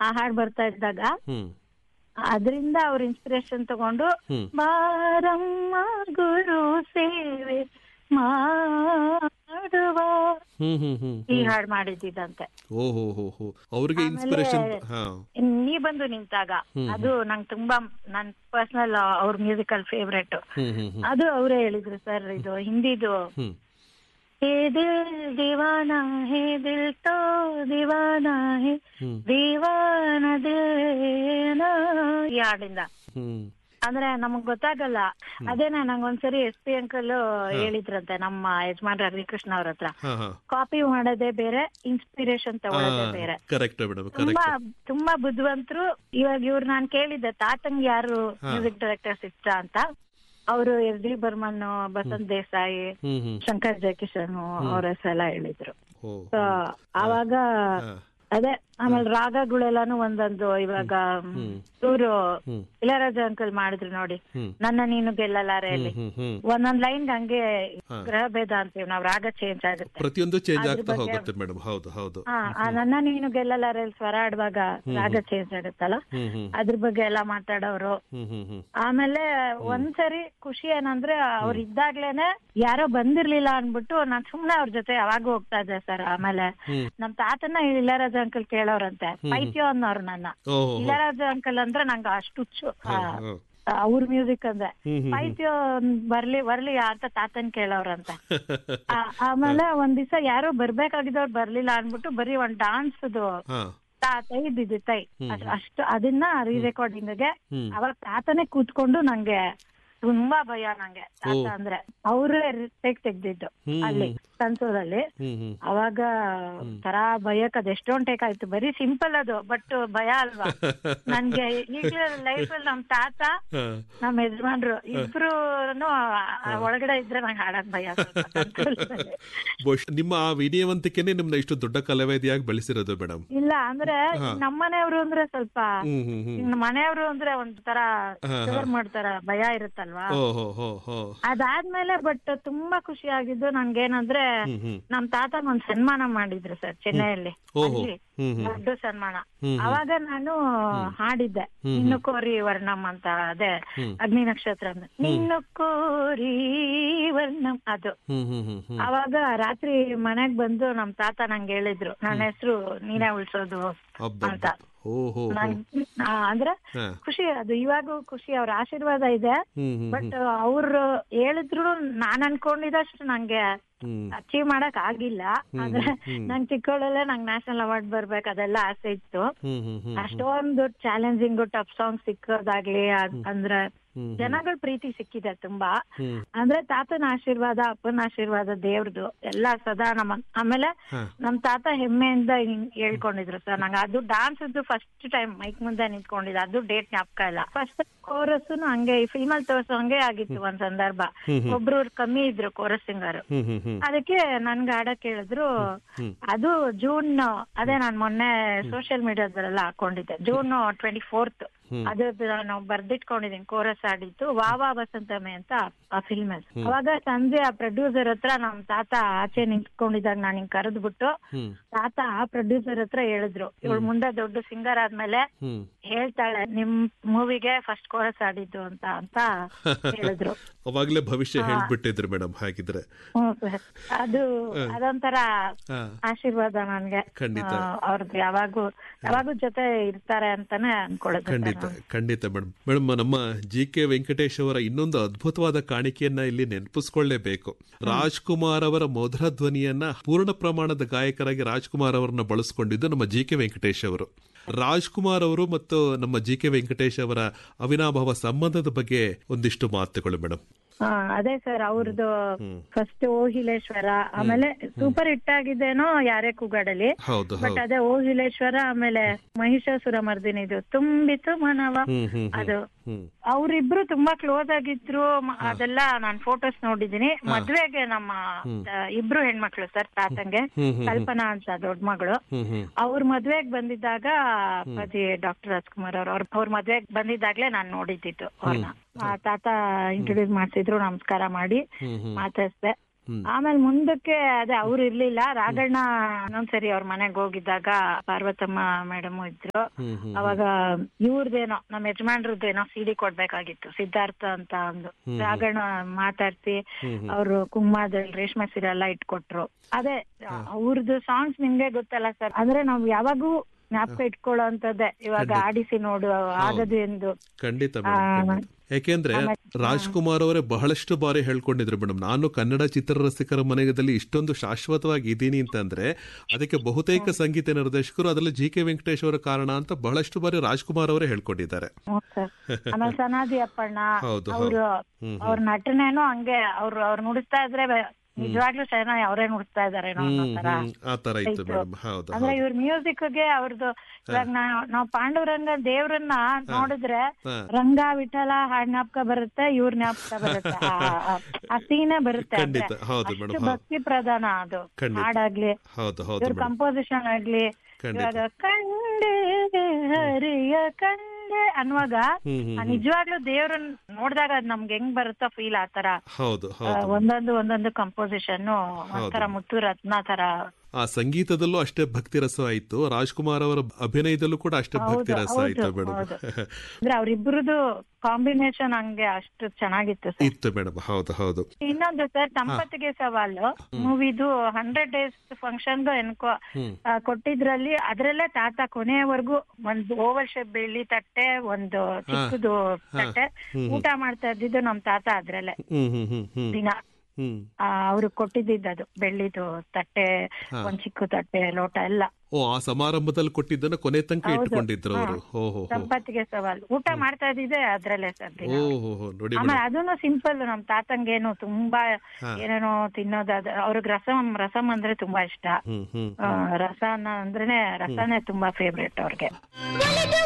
ಆ ಹಾಡ್ ಬರ್ತಾ ಇದ್ದಾಗ ಹ್ಮ್ ಅದರಿಂದ ಅವ್ರ ಇನ್ಸ್ಪಿರೇಷನ್ ತಗೊಂಡು ಹ್ಮ್. ಬಾರಮ್ಮ ಗುರು ಸೇವೆ ಮಾಡುವ ಹ್ಮ್ ಹ್ಮ್ ಹ್ಮ್ ಈ ಹಾಡ್ ಮಾಡಿದ್ದಂತೆ ಓ ಹೋ ಹೋ ಹೋ ಅವ್ರಿಗೆ ಆಮೇಲೆ- ಇನ್ಸ್ಪಿರೇಷನ್ ಹಾ ನೀ ಬಂದು ನಿಂತಾಗ ಅದು ನಂಗೆ ತುಂಬಾ ನನ್ ಪರ್ಸನಲ್ ಅವ್ರ ಮ್ಯೂಸಿಕಲ್ ಫೇವ್ರೆಟ್ ಹ್ಮ್ ಹ್ಮ್ ಹ್ಮ್ ಅದು ಅವರೇ ಹೇಳಿದ್ರು ಸರ್ ಇದು ಹಿಂದಿದು ಹ್ಮ್ ಹೇ ದಿಲ್ ದಿವಾನಾ ಹೇ ದಿಲ್ ತೋ ದಿವಾನಾ ಹೇ ಹ್ಮ್. ದಿವಾನ ದಿಲ್ ಈ ಹಾಡಿಂದ ಹ್ಮ್ ಅಂದ್ರೆ ನಮಗ್ ಗೊತ್ತಾಗಲ್ಲ ಅದೇನ ನಂಗೊಂದ್ಸರಿ ಎಸ್ ಪಿ ಅಂಕಲ್ ಹೇಳಿದ್ರಂತೆ ನಮ್ಮ ಯಜಮಾನ್ರ ಹರಿಕೃಷ್ಣ ಅವ್ರ ಹತ್ರ ಹಾ ಹಾ ಕಾಪಿ ಮಾಡೋದೇ ಬೇರೆ ಇನ್ಸ್ಪಿರೇಷನ್ ತಗೊಳ್ಳೋದೇ ಬೇರೆ ಕರೆಕ್ಟ್ ಮೇಡಮ್ ತುಂಬಾ ಕರೆಕ್ಟ್ ತುಂಬಾ ಬುದ್ಧಿವಂತರು ಇವಾಗ ಇವ್ರು ನಾನ್ ಕೇಳಿದ್ದೆ ತಾತಂಗ್ ಯಾರು ಮ್ಯೂಸಿಕ್ ಡೈರೆಕ್ಟರ್ಸ್ ಇಷ್ಟ ಅಂತ ಅವರು ಎಸ್ ಡಿ ಬರ್ಮನ್ ಬಸಂತ್ ದೇಸಾಯಿ ಹ್ಮ್ ಹ್ಮ್ ಶಂಕರ್ ಜಯಕಿಶನ್ ಅವ್ರ ಹೆಸರೆಲ್ಲ ಹೇಳಿದ್ರು ಓ So, ಆವಾಗ ಹಾ. ಅದೇ ಆಮೇಲೆ ರಾಗಗಳೆಲ್ಲಾನು ಒಂದೊಂದು ಇವಾಗ ಇವರು ಹ್ಮ್. ಇಳರಾಜ ಅಂಕಲ್ ಮಾಡಿದ್ರು ನೋಡಿ ಹ್ಮ್. ನನ್ನ ನೀನು ಗೆಲ್ಲಲಾರೆಯಲ್ಲಿ ಹ್ಮ್ ಹ್ಮ್ ಒಂದೊಂದ್ ಲೈನ್ ಹಂಗೆ ಗ್ರಹ ಭೇದ ಅಂತೀವಿ ನಾವ್ ರಾಗ ಚೇಂಜ್ ಆಗುತ್ತೆ ಪ್ರತಿಯೊಂದು ಚೇಂಜ್ ಅದ್ರ ಆಗ್ತಾ ಬಗ್ಗೆ- ಹೋಗುತ್ತೆ ಮೇಡಮ್ ಹೌದು ಹೌದು ಹಾ ಆ ನನ್ನ ನೀನು ಗೆಲ್ಲಲಾರೆಯಲ್ಲಿ ಸ್ವರ ಆಡುವಾಗ ರಾಗ ಚೇಂಜ್ ಆಗುತ್ತಲ್ಲ ಹ್ಮ್ ಹ್ಮ್ ಅದ್ರ ಬಗ್ಗೆ ಎಲ್ಲ ಮಾತಾಡೋರು ಹ್ಮ್ ಹ್ಮ್ ಹ್ಮ್ ಆಮೇಲೆ ಒಂದ್ಸರಿ ಖುಷಿ ಏನಂದ್ರೆ ಅವ್ರ ಇದ್ದಾಗ್ಲೇನೆ ಯಾರೋ ಬಂದಿರ್ಲಿಲ್ಲ ಅನ್ಬಿಟ್ಟು ನಾನ್ ಸುಮ್ನೆ ಅವ್ರ ಜೊತೆ ಯಾವಾಗ ಹೋಗ್ತಾ ಇದ್ದೆ ಸರ್ ಆಮೇಲೆ ಹ್ಮ್. ನಮ್ ತಾತನ ಇಳರಾಜ ಅಂಕಲ್ ಕೇಳೋರಂತೆ ಪೈತ್ಯೋ ಅನ್ನೋರು ನನ್ನ ಓಹೋ ಇಳರಾಜ ಅಂಕಲ್ ಅಂದ್ರೆ ನಂಗೆ ಅಷ್ಟು ಹುಚ್ಚು ಆ, ಹ್ಮ್. ಅವ್ರ ಮ್ಯೂಸಿಕ್ ಅಂದ್ರೆ ಹ್ಮ್ ಹ್ಮ್ ಪೈತ್ಯೋ ಬರ್ಲಿ ಬರ್ಲಿ ಅಂತ ತಾತನ್ ಕೇಳೋರಂತೆ ಆ- ಆಮೇಲೆ ಒಂದ್ ದಿವಸ ಯಾರೋ ಬರ್ಬೇಕಾಗಿದ್ದವ್ರು ಬರ್ಲಿಲ್ಲ ಅನ್ಬಿಟ್ಟು ಬರೀ ಒಂದ್ ಡಾನ್ಸ್ದು ಹಾ ತೈ ಬಿದ್ದಿತ್ತೈ ಅಷ್ಟು ಅದನ್ನ ರೀ ರೆಕಾರ್ಡಿಂಗ್ಗೆ ಹ್ಮ್. ಅವಾಗ ತಾತನೇ ಕೂತ್ಕೊಂಡು ನಂಗೆ ತುಂಬಾ ಭಯ ನಂಗೆ ತಾತ ಅಂದ್ರೆ ಅವ್ರೇ ಟೇಕ್ ತೆಗ್ದಿದ್ದು ಹ್ಮ್. ಅಲ್ಲಿ ಸಂಸೋದಲ್ಲಿ ಹ್ಮ್ ಹ್ಮ್ ಅವಾಗ ತರ ಭಯಕ್ ಅದ್ ಎಷ್ಟೊಂದ್ ಟೇಕ್ ಆಯ್ತು ಬರೀ ಸಿಂಪಲ್ ಅದು ಬಟ್ ಭಯ ಅಲ್ವಾ ನನ್ಗೆ ಈಗ್ಲೇ ಲೈಫ್ ಅಲ್ಲಿ ನಮ್ ತಾತ ಹಾ. ನಮ್ ಯಜಮಾನ್ರು ಇಬ್ರು ಒಳಗಡೆ ಇದ್ರೆ ನಂಗೆ ಹಾಡಕ್ ಭಯ ಸ್ವಲ್ಪ ಸಂತೋಷದಲ್ಲಿ. ಬಹುಶಃ ನಿಮ್ಮ ಆ ವಿನಯವಂತಿಕೆನೆ ನಿಮ್ನ ಇಷ್ಟು ದೊಡ್ಡ ಕಲಾವಿದೆಯಾಗಿ ಬೆಳೆಸಿರೋದು ಮೇಡಮ್ ಇಲ್ಲ ಅಂದ್ರೆ ನಮ್ಮನೆಯವ್ರು ಅಂದ್ರೆ ಸ್ವಲ್ಪ ಹ್ಮ್ ಹ್ಮ್ ಹ್ಮ್ ಇನ್ನು ಮನೆಯವರು ಅಂದ್ರೆ ಒಂದ್ ತರ ಶುಗರ್ ಮಾಡ್ತಾರ ಭಯ ಇರುತ್ತಲ್ವಾ ಓ ಹೋ ಹೋ ಹೋ ಅದಾದ್ಮೇಲೆ ಬಟ್ ತುಂಬಾ ಖುಷಿ ಆಗಿದ್ದು ನನ್ಗೇನಂದ್ರೆ ಹ್ಮ್ ಹ್ಮ್ ನಮ್ ತಾತ ಒಂದ್ ಸನ್ಮಾನ ಮಾಡಿದ್ರು ಸರ್ ಚೆನ್ನೈಯಲ್ಲಿ ಓಹೋ ಅಲ್ಲಿ ಹ್ಮ್ ಹ್ಮ್ ದೊಡ್ಡ ಸನ್ಮಾನ ಹ್ಮ್. ಅವಾಗ ನಾನು ಹಾಡಿದ್ದೆ ನಿನ್ನು ಕೋರಿ ವರ್ಣಂ ಅಂತ ಅದೇ ಅಗ್ನಿ ನಕ್ಷತ್ರ ಅಂತ ನಿನ್ನು ಕೋರಿ ವರ್ಣಂ ಅದು ಹ್ಮ್ ಹ್ಮ್ ಹ್ಮ್ ಹ್ಮ್ ಅವಾಗ ರಾತ್ರಿ ಮನೆಗ್ ಬಂದು ನಮ್ ತಾತ ನಂಗೆ ಹೇಳಿದ್ರು ನನ್ನ ಹೆಸರು ನೀನೇ ಉಳ್ಸೋದು ಅಬ್ಬ ಅಂತ ಓ ಹೋ ಹೋ ನಂಗ್- ಆ, ಅಂದ್ರೆ ಹಾ. ಖುಷಿ ಅದು ಇವಾಗೂ ಖುಷಿ ಅವ್ರ ಆಶೀರ್ವಾದ ಇದೆ ಹ್ಮ್ ಹ್ಮ್ ಬಟ್ ಅವ್ರು ಹೇಳಿದ್ರು ನಾನ್ ಅನ್ಕೊಂಡಿದಷ್ಟು ನಂಗೆ ಹ್ಮ್ ಅಚೀವ್ ಮಾಡಕ್ ಆಗಿಲ್ಲ ಆದ್ರೆ ನಂಗ್ ಚಿಕ್ಕವಳಲ್ಲೇ ನಂಗ್ ನ್ಯಾಷನಲ್ ಅವಾರ್ಡ್ ಬರ್ಬೇಕು ಅದೆಲ್ಲ ಆಸೆ ಇತ್ತು ಹ್ಮ್ ಹ್ಮ್ ಹ್ಮ್ ಅಷ್ಟೊಂದು ಚಾಲೆಂಜಿಂಗ್ ಟಫ್ ಸಾಂಗ್ ಸಿಕ್ಕೋದಾಗ್ಲಿ ಅದ್- ಅಂದ್ರೆ ಹ್ಮ್. ಜನಗಳ ಪ್ರೀತಿ ಸಿಕ್ಕಿದೆ ತುಂಬಾ ಹ್ಮ್. ಅಂದ್ರೆ ತಾತನ ಆಶೀರ್ವಾದ ಅಪ್ಪನ ಆಶೀರ್ವಾದ ದೇವ್ರದು ಎಲ್ಲಾ ಸದಾ ನಮ್ಮ ಆಮೇಲೆ ಹಾ. ನಮ್ ತಾತ ಹೆಮ್ಮೆಯಿಂದ ಹಿಂಗ್ ಹೇಳ್ಕೊಂಡಿದ್ರು ಸರ್ ನಂಗೆ ಅದು ಡಾನ್ಸ್ ಫಸ್ಟ್ ಟೈಮ್ ಮೈಕ್ ಮುಂದೆ ನಿಂತ್ಕೊಂಡಿದ್ದೆ ಅದು ಡೇಟ್ ಜ್ಞಾಪಕ ಇಲ್ಲ ಫಸ್ಟ್ ಕೋರಸ್ನು ಹಂಗೆ ಈ ಫಿಲ್ಮ್ ಅಲ್ಲಿ ತೋರ್ಸೋ ಹಂಗೆ ಆಗಿತ್ತು ಒಂದ್ ಸಂದರ್ಭ ಒಬ್ರು ಕಮ್ಮಿ ಇದ್ರು ಕೋರಸ್ ಸಿಂಗರ್ ಹ್ಮ್ ಹ್ಮ್ ಹ್ಮ್ ಅದಕ್ಕೆ ನನ್ಗೆ ಹಾಡಕ್ ಹೇಳಿದ್ರು ಅದು ಜೂನ್ ಅದೇ ನಾನ್ ಮೊನ್ನೆ ಸೋಷಿಯಲ್ ಮೀಡಿಯಾದಲ್ಲೆಲ್ಲ ಹಾಕೊಂಡಿದ್ದೆ ಜೂನ್ ಟ್ವೆಂಟಿ ಫೋರ್ತ್ ಅದು ನಾನು ಬರ್ದಿಟ್ಕೊಂಡಿದ್ದೀನಿ ಕೋರಸ್ ಆಡಿದ್ದು ವಾವಾ ವಸಂತಮೆ ಅಂತ ಆ ಫಿಲ್ಮ್ ಅವಾಗ ಸಂಜೆ ಆ ಪ್ರೊಡ್ಯೂಸರ್ ಹತ್ರ ನಮ್ ತಾತ ಆಚೆ ನಿಂತ್ಕೊಂಡಿದ್ದಾಗ ನಾನು ಹಿಂಗ್ ಕರೆದ್ಬಿಟ್ಟು ಹ್ಮ್ ತಾತ ಆ ಪ್ರೊಡ್ಯೂಸರ್ ಹತ್ರ ಹೇಳಿದ್ರು ಇವಳು ಮುಂದೆ ದೊಡ್ಡ ಸಿಂಗರ್ ಆದ್ಮೇಲೆ ಹ್ಮ್ ಹೇಳ್ತಾಳೆ ನಿಮ್ ಮೂವಿಗೆ ಫಸ್ಟ್ ಕೋರಸ್ ಆಡಿದ್ದು ಅಂತ ಅಂತ ಹೇಳಿದ್ರು ಅವಾಗ್ಲೇ ಭವಿಷ್ಯ ಹೇಳ್ಬಿಟ್ಟಿದ್ರು ಮೇಡಮ್ ಹಾಗಿದ್ರೆ ಹ್ಮ್ sir. ಅದು ಅದೊಂಥರ ಹಾ ಆಶೀರ್ವಾದ ನನ್ಗೆ ಖಂಡಿತ. ಆ, ಅವ್ರದ್ದು ಯಾವಾಗೂ ಯಾವಾಗೂ ಜೊತೆ ಇರ್ತಾರೆ ಅಂತಾನೆ ಅನ್ಕೊಳ್ಳೋದು sir ಖಂಡಿತ ನಾನು. ಖಂಡಿತ ಮೇಡಮ್ ಮೇಡಮ್ ನಮ್ಮ ಜಿ ಕೆ ವೆಂಕಟೇಶ್ ಅವರ ಇನ್ನೊಂದು ಅದ್ಭುತವಾದ ಕಾಣಿಕೆಯನ್ನ ಇಲ್ಲಿ ನೆನಪಿಸ್ಕೊಳ್ಳೇಬೇಕು ರಾಜ್ಕುಮಾರ್ ಅವರ ಮಧುರ ಧ್ವನಿಯನ್ನ ಪೂರ್ಣ ಪ್ರಮಾಣದ ಗಾಯಕರಾಗಿ ರಾಜ್ಕುಮಾರ್ ಅವರನ್ನ ಬಳಸ್ಕೊಂಡಿದ್ದು ನಮ್ಮ ಜಿ ಕೆ ವೆಂಕಟೇಶ್ ಅವರು ರಾಜ್ಕುಮಾರ್ ಅವರು ಮತ್ತು ನಮ್ಮ ಜಿ ಕೆ ವೆಂಕಟೇಶ್ ಅವರ ಅವಿನಾಭಾವ ಸಂಬಂಧದ ಬಗ್ಗೆ ಒಂದಿಷ್ಟು ಮಾತುಗಳು ಮೇಡಮ್ ಹಾ ಅದೇ ಸರ್ ಅವ್ರದ್ದು ಫಸ್ಟ್ ಓಹಿಲೇಶ್ವರ ಆಮೇಲೆ ಸೂಪರ್ ಹಿಟ್ ಆಗಿದ್ದೇನೋ ಯಾರೇ ಕೂಗಾಡಲಿ ಹೌದು ಬಟ್ ಹೌದು ಅದೇ ಓಹಿಲೇಶ್ವರ ಆಮೇಲೆ ಮಹಿಷಾಸುರ ಮರ್ದಿನಿದು ತುಂಬಿತು ಮನವ ಹ್ಮ್ ಹ್ಮ್ ಅದು ಹ್ಮ್ ಅವ್ರಿಬ್ರು ತುಂಬಾ ಕ್ಲೋಸ್ ಆಗಿದ್ರು ಮ- ಅದೆಲ್ಲ ನಾನ್ ಫೋಟೋಸ್ ನೋಡಿದೀನಿ ಮದ್ವೆಗೆ ನಮ್ಮ ಆ, ಇಬ್ರು ಹೆಣ್ಮಕ್ಳು ಸರ್ ತಾತಂಗೆ ಕಲ್ಪನಾ ಅಂತ ದೊಡ್ಡ ಮಗಳು ಹ್ಮ್ ಹ್ಮ್ ಅವ್ರ ಮದ್ವೆಗ್ ಬಂದಿದ್ದಾಗ ಅಪ್ಪಾಜಿ ಡಾಕ್ಟರ್ ರಾಜ್ಕುಮಾರ್ ಅವ್ರು ಅವ್ರ ಅವ್ರ ಮದ್ವೆಗ್ ಬಂದಿದ್ದಾಗ್ಲೇ ನಾನ್ ನೋಡಿದ್ದಿತ್ತು ಅವ್ರನ್ನ ತಾತ ಇಂಟ್ರೊಡ್ಯೂಸ್ ಮಾಡ್ಸಿದ್ರು ನಮಸ್ಕಾರ ಮಾಡಿ ಮಾತಾಡ್ಸ್ದೆ ಆಮೇಲೆ ಮುಂದಕ್ಕೆ ಅದೇ ಅವ್ರು ಇರ್ಲಿಲ್ಲ ರಾಘಣ್ಣ ಇನ್ನೊಂದ್ಸರಿ ಅವ್ರ ಮನೆಗ್ ಹೋಗಿದ್ದಾಗ ಪಾರ್ವತಮ್ಮ ಮೇಡಮ್ ಇದ್ರು ಹ್ಮ್ ಹ್ಮ್ ಅವಾಗ ಇವ್ರದೇನೋ ನಮ್ಮ ಯಜಮಾನ್ರದ್ದೇನೋ ಸಿಡಿ ಕೊಡ್ಬೇಕಾಗಿತ್ತು ಸಿದ್ಧಾರ್ಥ ಅಂತ ಒಂದು ರಾಘಣ್ಣ ಮಾತಾಡ್ಸಿ ಅವ್ರು ಕುಂಕುಮದಲ್ಲಿ ರೇಷ್ಮೆ ಸೀರೆ ಎಲ್ಲ ಇಟ್ಕೊಟ್ರು ಅದೇ ಅವ್ರದ್ದು ಸಾಂಗ್ಸ್ ನಿಮ್ಗೆ ಗೊತ್ತಲ್ಲ ಸರ್ ಅಂದ್ರೆ ನಾವ್ ಯಾವಾಗೂ ಜ್ಞಾಪಕ ಇಟ್ಕೊಳ್ಳೋ ಅಂತದ್ದೇ ಇವಾಗ ಆಡಿಸಿ ನೋಡು ಆಗದು ಎಂದು ಖಂಡಿತ ಮೇಡಮ್ ಖಂಡಿತ. ಯಾಕೆಂದ್ರೆ ರಾಜ್ಕುಮಾರ್ ಅವರೇ ಬಹಳಷ್ಟು ಬಾರಿ ಹೇಳ್ಕೊಂಡಿದ್ರು ಮೇಡಮ್ ನಾನು ಕನ್ನಡ ಚಿತ್ರರಸಿಕರ ಮನೆಯಲ್ಲಿ ಇಷ್ಟೊಂದು ಶಾಶ್ವತವಾಗಿ ಇದ್ದೀನಿ ಅಂತಂದ್ರೆ ಅದಕ್ಕೆ ಬಹುತೇಕ ಸಂಗೀತ ನಿರ್ದೇಶಕರು ಅದರಲ್ಲಿ ಜಿ ಕೆ ವೆಂಕಟೇಶ್ ಅವರ ಕಾರಣ ಅಂತ ಬಹಳಷ್ಟು ಬಾರಿ ರಾಜ್ಕುಮಾರ್ ಅವರೇ ಹೇಳ್ಕೊಂಡಿದ್ದಾರೆ ಹ್ಮ್ ಸರ್ ಆಮೇಲೆ ಸನಾದಿ ಅಪ್ಪಣ್ಣ ಹೌದು, ಅವ್ರು ಹ್ಮ್, ಅವ್ರ ನಟನೇನೋ ಹಂಗೆ ಅವ್ರು ಅವ್ರು ನುಡಿಸ್ತಾ ಇದ್ರೆ ಬೆ- ನಿಜವಾಗ್ಲೂ ಶರಣ ಅವರೇ ನುಡಿಸ್ತಾ ಇದಾರೇನೋ ಅನ್ನೋ ತರ ಹ್ಮ್, ಆ ತರ ಇತ್ತು ಮೇಡಮ್ ಹೌದು ಅಂದ್ರೆ ಇವ್ರ ಮ್ಯೂಸಿಕ್ ಗೆ ಅವ್ರದ್ದು ಇವಾಗ ನಾವ್ ನಾವ್ ಪಾಂಡುರಂಗ ದೇವ್ರನ್ನ ನೋಡಿದ್ರೆ ಹಾ. ರಂಗ ವಿಠಲ ಹಾಡ್ ಜ್ಞಾಪಕ ಬರುತ್ತೆ ಇವ್ರ ಜ್ಞಾಪಕ ಬರುತ್ತೆ ಆ- ಆ- ಆ ಸೀನೆ ಬರುತ್ತೆ ಅಂದ್ರೆ ಖಂಡಿತ ಹೌದು ಅಷ್ಟು ಮೇಡಮ್ ಭಕ್ತಿ ಪ್ರಧಾನ ಅದು ಖಂಡಿತ. ಹಾಡಾಗ್ಲಿ ಹೌದು ಹೌದು ಇವ್ರ ಮೇಡಮ್ ಕಂಪೋಸಿಷನ್ ಆಗ್ಲಿ ಖಂಡಿತ. ಇವಾಗ ಕಂಡೆ ಹರಿಯ ಕಂಡೆ ಅನ್ನುವಾಗ ಹ್ಮ್ ಹ್ಮ್ ಆ ನಿಜವಾಗ್ಲೂ ದೇವ್ರನ್ನ ನೋಡಿದಾಗ ಅದ್ ನಮ್ಗೆ ಹೆಂಗ್ ಬರುತ್ತೋ ಫೀಲ್ ಆತರ ಹೌದು ಆ, ಹೌದು ಒಂದೊಂದು ಒಂದೊಂದು ಕಂಪೋಸಿಷನ್ ಒಂಥರ ಮುತ್ತು ರತ್ನ ತರ ಆ ಸಂಗೀತದಲ್ಲೂ ಅಷ್ಟೇ ಭಕ್ತಿ ರಸ ಆಯ್ತು ರಾಜ್ಕುಮಾರ್ ಅವರ ಅಭಿನಯದಲ್ಲೂ ಕೂಡ ಅಷ್ಟೇ ಭಕ್ತಿ ರಸ ಹೌದು, ಆಯ್ತು ಮೇಡಮ್ ಹೌದು. ಅಂದ್ರೆ ಅವ್ರಿಬ್ರದ್ದು ಕಾಂಬಿನೇಷನ್ ಹಂಗೆ ಅಷ್ಟು ಚೆನ್ನಾಗಿತ್ತು ಸರ್ ಇತ್ತು ಮೇಡಮ್ ಹೌದು ಹೌದು ಇನ್ನೊಂದು ಸರ್ ಸಂಪತ್ತಿಗೆ ಸವಾಲು ಮೂವಿದು ಹಂಡ್ರೆಡ್ ಡೇಸ್ ಫಂಕ್ಷನ್ ಎನ್ಕೋ ಹ್ಮ್. ಆ, ಕೊಟ್ಟಿದ್ರಲ್ಲಿ ಅದ್ರಲ್ಲೇ ತಾತ ಕೊನೆಯವರೆಗೂ ಒಂದು ಓವಲ್ ಶೇಪ್ ಬೆಳ್ಳಿ ತಟ್ಟೆ ಒಂದು ಚಿಕ್ಕದು ತಟ್ಟೆ ಊಟ ಮಾಡ್ತಾ ಇದ್ದಿದ್ದು ನಮ್ ತಾತ ಅದ್ರಲ್ಲೇ ಹ್ಮ್ ಹ್ಮ್ ಹ್ಮ್ ಹ್ಮ್ ದಿನ ಹ್ಮ್ ಅವ್ರು ಕೊಟ್ಟಿದ್ದು ಬೆಳ್ಳಿದು ತಟ್ಟೆ ಒಂದ್ ಚಿಕ್ಕ ತಟ್ಟೆ ಲೋಟ ಎಲ್ಲ ಓ ಆ ಸಮಾರಂಭದಲ್ಲಿ ಕೊಟ್ಟಿದ್ದನ್ನ ಕೊನೆ ತನಕ ಹೌದು. ಇಟ್ಕೊಂಡಿದ್ರು ಅವರು ಹಾ. ಓಹೋ ಸಂಪತ್ತಿಗೆ ಸವಾಲು ಊಟ ಮಾಡ್ತಾ ಇದ್ದಿದ್ದೆ ಅದ್ರಲ್ಲೇ ಸರ್ ದಿನ ಓಹೋ ನೋಡಿ ಆಮೇಲೆ ಮೇಡಮ್ ಅದನ್ನು ಸಿಂಪಲ್ ನಮ್ ತಾತಂಗೇನು ತುಂಬಾ ಏನೇನೋ ತಿನ್ನೋದಾದ ಅವ್ರಿಗೆ ರಸಂ ರಸಂ ಅಂದ್ರೆ ತುಂಬಾ ಇಷ್ಟ ಹ್ಮ್ ಹ್ಮ್ ಆ, ರಸನ ಅಂದ್ರೇನೆ ರಸನೇ ತುಂಬಾ ಫೇವ್ರೇಟ್ ಅವ್ರಿಗೆ